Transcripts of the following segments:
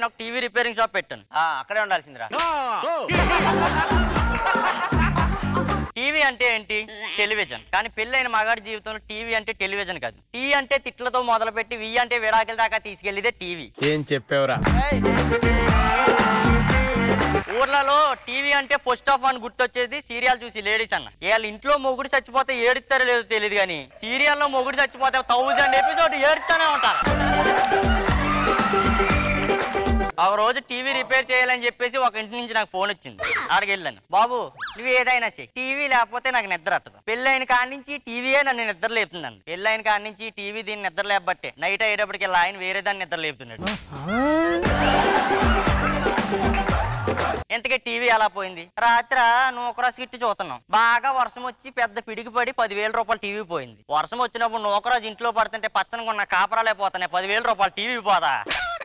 నేను ఒక TV repairing shop పెట్టాను ఆ, అక్కడే ఉండాల్సిందిరా టీవీ అంటే ఏంటి టెలివిజన్ కానీ పెళ్ళైన మగాడి జీవితంలో టీవీ అంటే టెలివిజన్ కాదు టీ అంటే తిట్లతో మొదలుపెట్టి వి అంటే విడాకుల దాకా తీసుకెళ్లిదే టీవీ ఏం చెప్పావురా ఊర్లలో టీవీ అంటే ఫస్ట్ ఆఫ్ అని గుర్తొచ్చేది సీరియల్ చూసి లేడీస్ అన్న వాళ్ళ ఇంట్లో మొగుడు చచ్చిపోతే ఏడుస్తారో లేదో తెలియదు కానీ సీరియల్లో మొగుడు చచ్చిపోతే థౌజండ్ ఎపిసోడ్ ఏడుస్తూనే ఉంటారు ఒక రోజు టీవీ రిపేర్ చేయాలని చెప్పేసి ఒక ఇంటి నుంచి నాకు ఫోన్ వచ్చింది ఆడికి వెళ్ళాను బాబు నువ్వు ఏదైనా చెయ్యి టీవీ లేకపోతే నాకు నిద్ర అట్టదు పెళ్ళైన కాడి నుంచి టీవీయే నన్ను నిద్ర లేపుతుందండి పెళ్ళైన కాడి నుంచి టీవీ దీన్ని నిద్ర లేపబట్టే నైట్ అయ్యేటప్పటికి ఇలా ఆయన వేరే దాన్ని నిద్ర లేపుతున్నాడు ఇంతకీ టీవీ ఎలా పోయింది రాత్ర నూకరా స్కిట్ చూస్తున్నాం బాగా వర్షం వచ్చి పెద్ద పిడికి పడి పదివేల రూపాయలు టీవీ పోయింది వర్షం వచ్చినప్పుడు నూకరాజు ఇంట్లో పడుతుంటే పచ్చని కొన్న కాపరాలే పోతున్నాయి పదివేల రూపాయలు టీవీ పోదా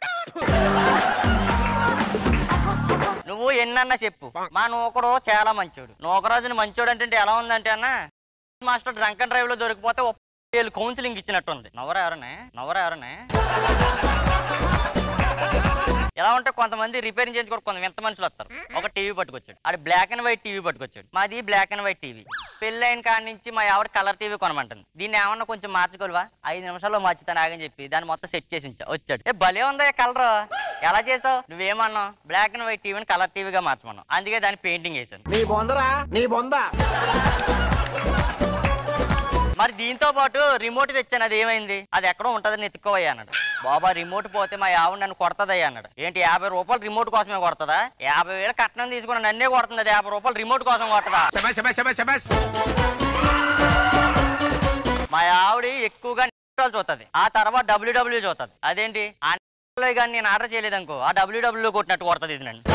నువ్వు ఎన్నన్నా చెప్పు మా నూకడు చాలా మంచోడు నూకరాజుని మంచోడు అంటే ఎలా ఉందంటే అన్న మాస్టర్ డ్రంక్ అండ్ డ్రైవ్ లో దొరికిపోతే ఒక ఏళ్ళు కౌన్సిలింగ్ ఇచ్చినట్టుంది నవ్వరా ఎవరనే నవ్వరా ఎవరనే ఎలా ఉంటే కొంతమంది రిపేరింగ్ చేయించుకోవడం కొంత వింత మనుషులు వస్తారు ఒక టీవీ పట్టుకొచ్చాడు అది బ్లాక్ అండ్ వైట్ టీవీ పట్టుకొచ్చాడు మాది బ్లాక్ అండ్ వైట్ టీవీ పెళ్ళైన కాడి నుంచి మా ఆవిడ కలర్ టీవీ కొనమంటుంది దీన్ని ఏమన్నా కొంచెం మార్చుకోలేవా ఐదు నిమిషాల్లో మార్చుతాను ఆగని చెప్పి దాన్ని మొత్తం సెట్ చేసి ఉంచా వచ్చాడు ఏ భలే ఉందా కలర్ ఎలా చేసావు నువ్వేమన్నావు బ్లాక్ అండ్ వైట్ టీవీని కలర్ టీవీగా మార్చమన్నావు అందుకే దాన్ని పెయింటింగ్ వేసాను నీ బొందరా నీ బొంద మరి దీంతో పాటు రిమోట్ తెచ్చాను అది ఏమైంది అది ఎక్కడో ఉంటుందని ఎత్తుకోవయ్యా అన్నాడు బాబా రిమోట్ పోతే మా ఆవిడ నన్ను కొడతదయ్యా అన్నాడు ఏంటి యాభై రూపాయలు రిమోట్ కోసమే కొడతదా యాభై వేలు కట్నం తీసుకుని నన్నే కొడుతుంది అది యాభై రూపాయలు రిమోట్ కోసం కొడతదా మా ఆవిడ ఎక్కువగా నెట్వర్క్ చూస్తుంది ఆ తర్వాత డబ్ల్యూడబ్ల్యూ చూస్తుంది అదేంటి ఆ నెట్లో కానీ నేను ఆర్డర్ చేయలేదు అనుకో ఆ డబ్ల్యూడబ్ల్యూ కొట్టినట్టు కొడుతుంది ఇది నన్ను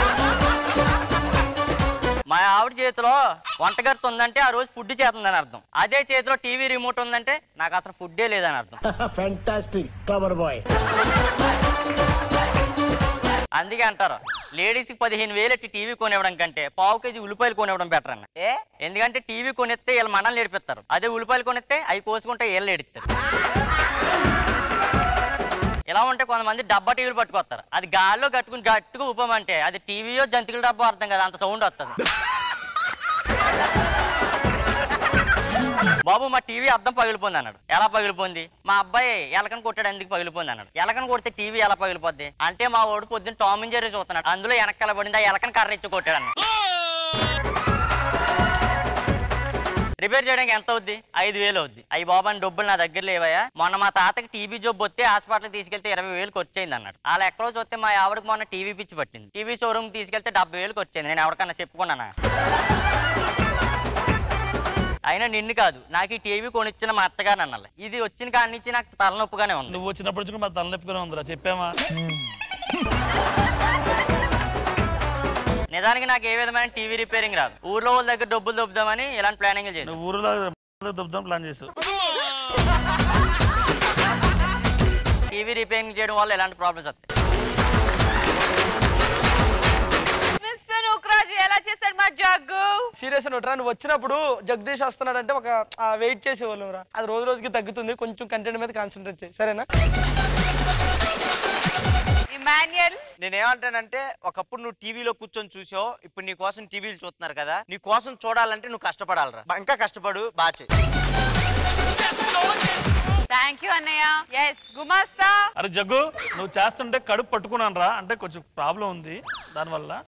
మా ఆవిడ చేతిలో వంటగత్తి ఉందంటే ఆ రోజు ఫుడ్ చేస్తుందని అర్థం అదే చేతిలో టీవీ రిమోట్ ఉందంటే నాకు అసలు ఫుడ్డే లేదని అర్థం ఫెంటాస్టిక్ కవర్ బాయ్ అందుకే అంటారు లేడీస్కి పదిహేను వేలు ఎట్టి టీవీ కొనివ్వడం కంటే పావు కేజీ ఉల్లిపాయలు కొనివ్వడం బెటర్ అన్న ఏ ఎందుకంటే టీవీ కొనిస్తే వీళ్ళు మనల్ని ఏడిపిస్తారు అదే ఉల్లిపాయలు కొనిస్తే అవి కోసుకుంటే వీళ్ళు ఏడిస్తారు ఇలా ఉంటే కొంతమంది డబ్బా టీవీలు పట్టుకొస్తారు అది గాల్లో కట్టుకుని గట్టుకు ఊపమంటే అది టీవీయో జంతికల డబ్బా అర్థం కదా అంత సౌండ్ వస్తుంది బాబు మా టీవీ అద్దం పగిలిపోయింది అన్నాడు ఎలా పగిలిపోయింది మా అబ్బాయి ఎలకని కొట్టాడు ఎందుకు పగిలిపోయింది అన్నాడు ఎలకని కొడితే టీవీ ఎలా పగిలిపోద్ది అంటే మా వాడు పొద్దున్న టామ్ అండ్ జెర్రీ చూస్తున్నాడు అందులో వెనకాల పడింది ఆ ఎలకని కర్ర ఇచ్చి కొట్టాడు అన్న రిపేర్ చేయడానికి ఎంత అవుద్ది ఐదు వేలు అవుద్ది అయ్యి బాబాని డబ్బులు నా దగ్గర లేవయ్యా మొన్న మా తాతకి టీవీ జబ్బు వస్తే హాస్పిటల్ తీసుకెళ్తే ఇరవై వేలకు వచ్చేయింది అన్నాడు అలా ఎక్కడో చూస్తే మా ఆవిడకి మొన్న టీవీ పిచ్చి పట్టింది టీవీ షోరూమ్ తీసుకెళ్తే డెబ్బై వేలకు వచ్చింది నేను ఎవరికన్నా చెప్పుకున్నానా అయినా నిన్ను కాదు నాకు ఈ టీవీ కొనిచ్చిన మా అత్తగారు అన్నాలి ఇది వచ్చిన కాడి నుంచి నాకు తలనొప్పిగానే ఉంది నువ్వు వచ్చినప్పటి నుంచి మా తలనొప్పిగానే ఉందిరా చెప్పామా నిజానికి నాకు ఏ విధమైన టీవీ రిపేరింగ్ రాదు ఊర్లో వాళ్ళ దగ్గర డబ్బులు దొబ్బుదామని ఇలాంటి ప్లానింగ్ చేశాను నువ్వు ఊరిలో దుబ్దాం ప్లాన్ చేసావు టీవీ రిపేరింగ్ చేయడం వల్ల ఎలాంటి ప్రాబ్లమ్స్ వస్తాయి మిస్టర్ నూక్రాజు ఎలా చేశారు మా జగ్గు సీరియస్ నోట్రా నువ్వు వచ్చినప్పుడు జగదీష్ వస్తున్నాడంటే ఒక వెయిట్ చేసేవాళ్ళం రా అది రోజు రోజుకి తగ్గుతుంది కొంచెం కంటెంట్ మీద కాన్సన్ట్రేట్ చేయి సరేనా ఇమాన్యుయల్ నేనేమంటానంటే ఒకప్పుడు నువ్వు టీవీలో కూర్చొని చూసావు ఇప్పుడు నీ కోసం టీవీలు చూస్తున్నారు కదా నీ కోసం చూడాలంటే నువ్వు కష్టపడాలరా బా- ఇంకా కష్టపడు బాగా చెయ్యి థ్యాంక్ యూ అన్నయ్య ఎస్ గుమాస్తా అరే జగ్గు నువ్వు చేస్తుంటే కడుపు పట్టుకున్నాను రా అంటే కొంచెం ప్రాబ్లం ఉంది దానివల్ల